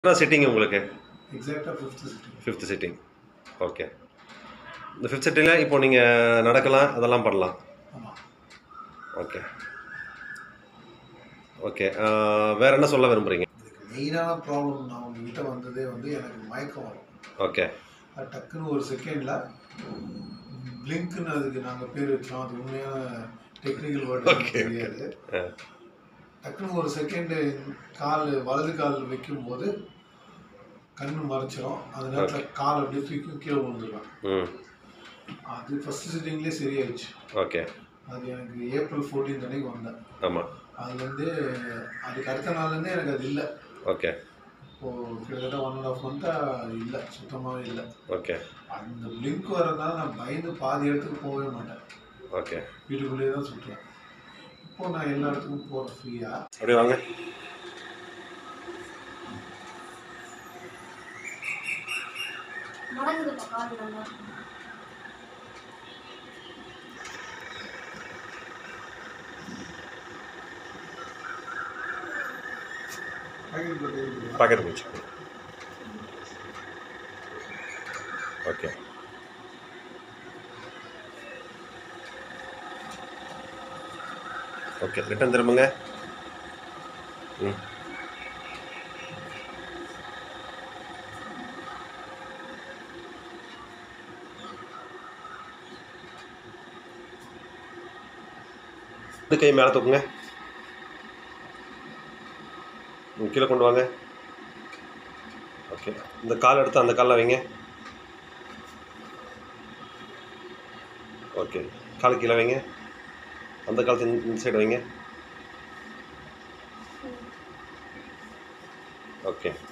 என்ன சிட்டிங் உங்களுக்கு எக்ஸாக்டாக fifth sitting fifth sitting okay இந்த ஃபிஃப்த் சிட்டிங்கில் இப்போ நீங்கள் நடக்கலாம் அதெல்லாம் பண்ணலாம் ஆமாம் ஓகே ஓகே வேறு என்ன சொல்ல விரும்புகிறீங்க இதுக்கு மெயினான ப்ராப்ளம் நான் உங்ககிட்ட வந்ததே வந்து எனக்கு மயக்கம் வரும் ஓகே அது டக்குன்னு ஒரு செகண்டில் பிளிங்க்னு அதுக்கு நாங்கள் பேர் வச்சோம் அது உண்மையான டெக்னிக்கல் வேர்டு Okay, தெரியாது ஆ டக்குன்னு ஒரு செகண்டு கால் வலது கால் வைக்கும்போது கண்ணு மறைச்சிரும் அந்த நேரத்தில் கால் அப்படியே தூக்கி கீழே விழுந்துருவேன் ம் அது ஃபஸ்ட் சிட்டிங்லேயே சரியாயிடுச்சு ஓகே அது எனக்கு ஏப்ரல் ஃபோர்டீன் அன்னைக்கு வந்தேன் ஆமாம் அதுலேருந்து அதுக்கு அடுத்த நாள்லேருந்தே எனக்கு அது இல்லை ஓகே இப்போது கிட்டத்தட்ட ஒன் அண்ட் ஆஃப் மந்த்தாக இல்லை சுத்தமாகவே இல்லை ஓகே அந்த பிளிங்க் வரதுனால நான் பயந்து பாதி இடத்துக்கு போகவே மாட்டேன் ஓகே வீட்டுக்குள்ளேயே தான் சுற்றுவேன் இப்போ நான் எல்லா இடத்துக்கும் போகிறேன் ஃப்ரீயாக அப்படியே வாங்க மடங்குதுப்பா கால் நல்லா பாக்கெட் முடிச்சு ஓகே ஓகே ரிட்டன் திரும்புங்க ம் இந்த கை மேலே தூக்குங்க ம், கீழே கொண்டு வாங்க ஓகே இந்த கால் எடுத்து அந்த காலில் வைங்க ஓகே கால் கீழே வைங்க அந்த காலத்து இந்த- இந்த சைடு வைங்க ஓகே